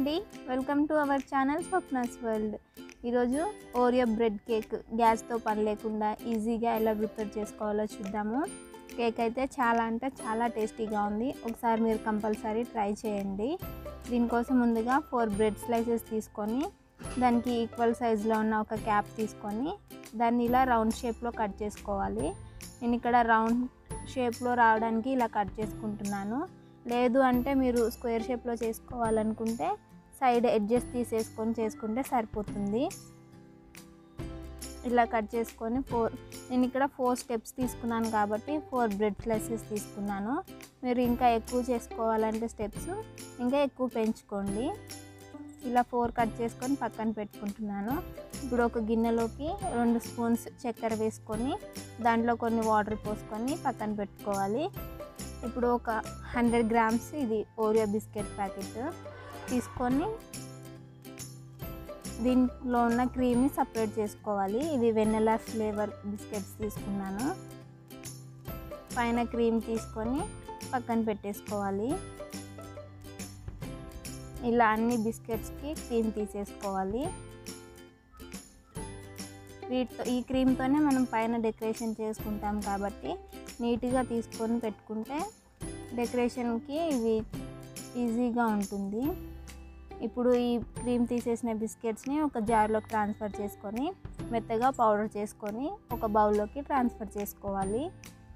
అండి welcome to our channel Swapnas world ఈరోజు Oreo bread cake గ్యాస్తో పని లేకుండా ఈజీగా ఎలా ప్రిపేర్ చేసుకోవాలో చూద్దాము కేక్ అయితే చాలా అంటే చాలా టేస్టీగా ఉంది ఒకసారి మీరు కంపల్సరీ ట్రై చేయండి దీనికోసం ముందుగా ఫోర్ బ్రెడ్ స్లైసెస్ తీసుకొని దానికి ఈక్వల్ సైజులో ఉన్న ఒక క్యాప్ తీసుకొని దాన్ని ఇలా రౌండ్ షేప్లో కట్ చేసుకోవాలి నేను ఇక్కడ రౌండ్ షేప్లో రావడానికి ఇలా కట్ చేసుకుంటున్నాను లేదు అంటే మీరు స్క్వేర్ షేప్లో చేసుకోవాలనుకుంటే సైడ్ ఎడ్జెస్ తీసేసుకొని చేసుకుంటే సరిపోతుంది ఇలా కట్ చేసుకొని ఫోర్ నేను ఇక్కడ ఫోర్ స్టెప్స్ తీసుకున్నాను కాబట్టి ఫోర్ బ్రెడ్ స్లైసెస్ తీసుకున్నాను మీరు ఇంకా ఎక్కువ చేసుకోవాలంటే స్టెప్స్ ఇంకా ఎక్కువ పెంచుకోండి ఇలా ఫోర్ కట్ చేసుకొని పక్కన పెట్టుకుంటున్నాను ఇప్పుడు ఒక గిన్నెలోకి రెండు స్పూన్స్ చక్కెర వేసుకొని దాంట్లో కొన్ని వాటర్ పోసుకొని పక్కన పెట్టుకోవాలి ఇప్పుడు ఒక హండ్రెడ్ గ్రామ్స్ ఇది ఓరియో బిస్కెట్ ప్యాకెట్ తీసుకొని దీంట్లో ఉన్న క్రీమ్ని సపరేట్ చేసుకోవాలి ఇది వెన్నెలా ఫ్లేవర్ బిస్కెట్స్ తీసుకున్నాను పైన క్రీమ్ తీసుకొని పక్కన పెట్టేసుకోవాలి ఇలా అన్ని బిస్కెట్స్కి క్రీమ్ తీసేసుకోవాలి వీటితో ఈ క్రీమ్తోనే మనం పైన డెకరేషన్ చేసుకుంటాం కాబట్టి నీట్గా తీసుకొని పెట్టుకుంటే డెకరేషన్కి ఇవి ఈజీగా ఉంటుంది ఇప్పుడు ఈ క్రీమ్ తీసేసిన బిస్కెట్స్ని ఒక జార్లోకి ట్రాన్స్ఫర్ చేసుకొని మెత్తగా పౌడర్ చేసుకొని ఒక బౌల్లోకి ట్రాన్స్ఫర్ చేసుకోవాలి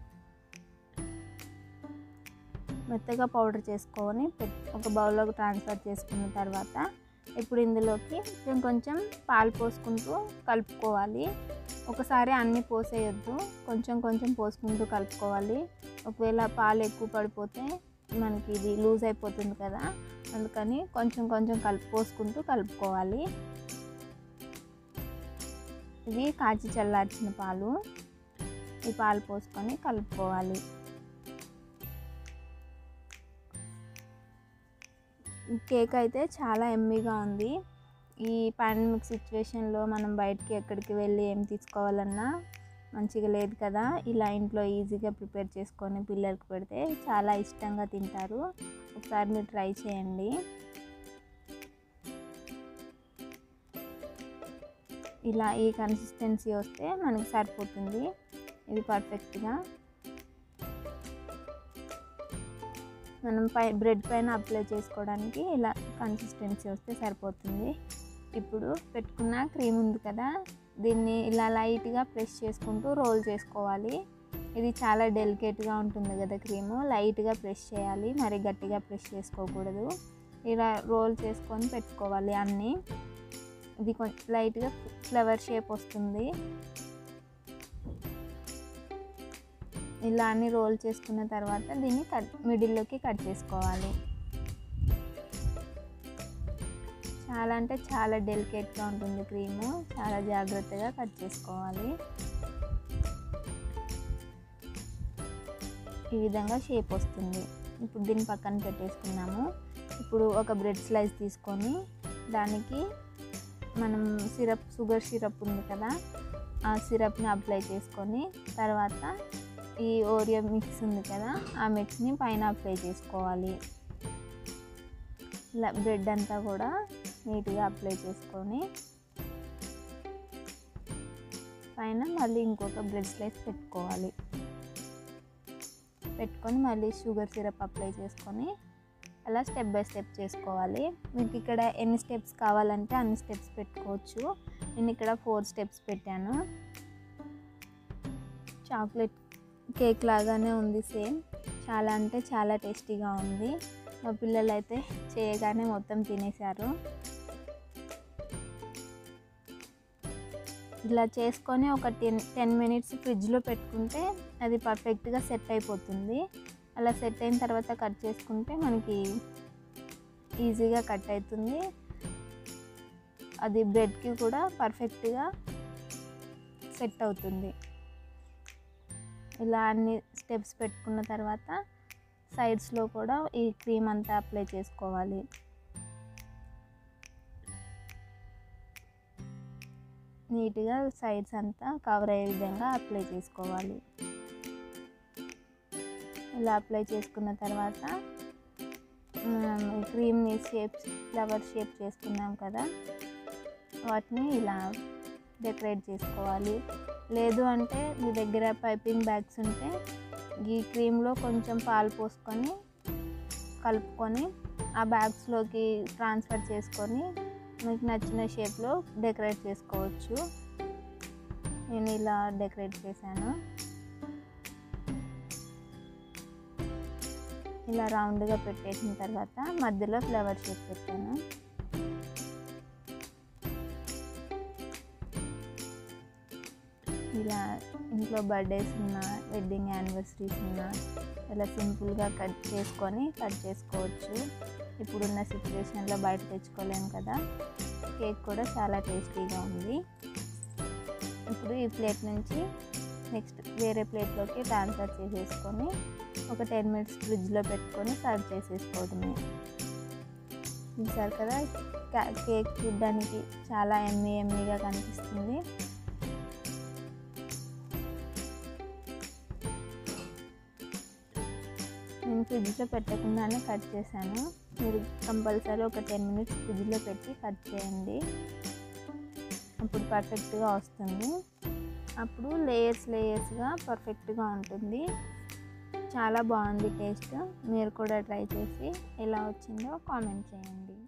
మెత్తగా పౌడర్ చేసుకొని ఒక బౌల్లోకి ట్రాన్స్ఫర్ చేసుకున్న తర్వాత ఇప్పుడు ఇందులోకి కొంచెం కొంచెం పాలు పోసుకుంటూ కలుపుకోవాలి ఒకసారి అన్నీ పోసేయొద్దు కొంచెం కొంచెం పోసుకుంటూ కలుపుకోవాలి ఒకవేళ పాలు ఎక్కువ పడిపోతే మనకి ఇది లూజ్ అయిపోతుంది కదా అందుకని కొంచెం కొంచెం కలుపు పోసుకుంటూ కలుపుకోవాలి ఇవి కాచి చల్లార్చిన పాలు ఈ పాలు పోసుకొని కలుపుకోవాలి కేక్ అయితే చాలా ఎమ్మీగా ఉంది ఈ పాండమిక్ సిచ్యువేషన్లో మనం బయటికి ఎక్కడికి వెళ్ళి ఏం తీసుకోవాలన్నా మంచిగా లేదు కదా ఇలా ఇంట్లో ఈజీగా ప్రిపేర్ చేసుకొని పిల్లలకి పెడితే చాలా ఇష్టంగా తింటారు ఒకసారి మీరు ట్రై చేయండి ఇలా ఈ కన్సిస్టెన్సీ వస్తే మనకి సరిపోతుంది ఇది పర్ఫెక్ట్గా మనం పై బ్రెడ్ పైన అప్లై చేసుకోవడానికి ఇలా కన్సిస్టెన్సీ వస్తే సరిపోతుంది ఇప్పుడు పెట్టుకున్న క్రీమ్ ఉంది కదా దీన్ని ఇలా లైట్గా ప్రెస్ చేసుకుంటూ రోల్ చేసుకోవాలి ఇది చాలా డెలికేట్గా ఉంటుంది కదా క్రీము లైట్గా ప్రెస్ చేయాలి మరి గట్టిగా ప్రెస్ చేసుకోకూడదు ఇలా రోల్ చేసుకొని పెట్టుకోవాలి అన్నీ ఇది కొంచెం లైట్గా ఫ్లవర్ షేప్ వస్తుంది ఇలా అన్ని రోల్ చేసుకున్న తర్వాత దీన్ని కట్ మిడిల్లోకి కట్ చేసుకోవాలి చాలా అంటే చాలా డెలికేట్గా ఉంటుంది క్రీము చాలా జాగ్రత్తగా కట్ చేసుకోవాలి ఈ విధంగా షేప్ వస్తుంది ఇప్పుడు దీన్ని పక్కన పెట్టేసుకున్నాము ఇప్పుడు ఒక బ్రెడ్ స్లైస్ తీసుకొని దానికి మనం సిరప్ షుగర్ సిరప్ ఉంది కదా ఆ సిరప్ని అప్లై చేసుకొని తర్వాత ఈ ఓరియో మిక్స్ ఉంది కదా ఆ మిక్స్ని పైన అప్లై చేసుకోవాలి ఇలా బ్రెడ్ అంతా కూడా నీట్గా అప్లై చేసుకొని పైన మళ్ళీ ఇంకొక బ్రెడ్ స్లైస్ పెట్టుకోవాలి పెట్టుకొని మళ్ళీ షుగర్ సిరప్ అప్లై చేసుకొని అలా స్టెప్ బై స్టెప్ చేసుకోవాలి మీకు ఇక్కడ ఎన్ని స్టెప్స్ కావాలంటే అన్ని స్టెప్స్ పెట్టుకోవచ్చు నేను ఇక్కడ ఫోర్ స్టెప్స్ పెట్టాను చాక్లెట్ కేక్ లాగానే ఉంది సేమ్ చాలా అంటే చాలా టేస్టీగా ఉంది మా పిల్లలు అయితే చేయగానే మొత్తం తినేశారు ఇలా చేసుకొని ఒక టెన్ టెన్ మినిట్స్ ఫ్రిడ్జ్లో పెట్టుకుంటే అది పర్ఫెక్ట్గా సెట్ అయిపోతుంది అలా సెట్ అయిన తర్వాత కట్ చేసుకుంటే మనకి ఈజీగా కట్ అవుతుంది అది బ్రెడ్కి కూడా పర్ఫెక్ట్గా సెట్ అవుతుంది ఇలా అన్ని స్టెప్స్ పెట్టుకున్న తర్వాత సైడ్స్లో కూడా ఈ క్రీమ్ అంతా అప్లై చేసుకోవాలి నీట్గా సైడ్స్ అంతా కవర్ అయ్యే విధంగా అప్లై చేసుకోవాలి ఇలా అప్లై చేసుకున్న తర్వాత క్రీమ్ని షేప్స్ ఫ్లవర్ షేప్ చేసుకున్నాం కదా వాటిని ఇలా డెకరేట్ చేసుకోవాలి లేదు అంటే మీ దగ్గర పైపింగ్ బ్యాగ్స్ ఉంటే ఈ క్రీమ్లో కొంచెం పాలు పోసుకొని కలుపుకొని ఆ బ్యాగ్స్లోకి ట్రాన్స్ఫర్ చేసుకొని మీకు నచ్చిన షేప్లో డెకరేట్ చేసుకోవచ్చు నేను ఇలా డెకరేట్ చేశాను ఇలా రౌండ్గా పెట్టేసిన తర్వాత మధ్యలో ఫ్లవర్ షేప్ పెట్టాను ఇలా ఇంట్లో బర్త్డేస్ ఉన్న వెడ్డింగ్ యానివర్సరీస్ ఉన్న ఇలా సింపుల్గా కట్ చేసుకొని కట్ చేసుకోవచ్చు ఇప్పుడున్న సిచ్యువేషన్లో బయట తెచ్చుకోలేము కదా కేక్ కూడా చాలా టేస్టీగా ఉంది ఇప్పుడు ఈ ప్లేట్ నుంచి నెక్స్ట్ వేరే ప్లేట్లోకి ట్రాన్స్ఫర్ చేసేసుకొని ఒక టెన్ మినిట్స్ ఫ్రిడ్జ్లో పెట్టుకొని సర్వ్ చేసేసుకోవడమే చూసారు కదా కేక్ చూడ్డానికి చాలా ఎమ్మీ ఎమ్మీగా కనిపిస్తుంది నేను ఫ్రిడ్జ్లో పెట్టకుండానే కట్ చేశాను మీరు కంపల్సరీ ఒక టెన్ మినిట్స్ ఫ్రిడ్జ్లో పెట్టి కట్ చేయండి అప్పుడు పర్ఫెక్ట్గా వస్తుంది అప్పుడు లేయర్స్ లేయర్స్గా పర్ఫెక్ట్గా ఉంటుంది చాలా బాగుంది టేస్ట్ మీరు కూడా ట్రై చేసి ఎలా వచ్చిందో కామెంట్ చేయండి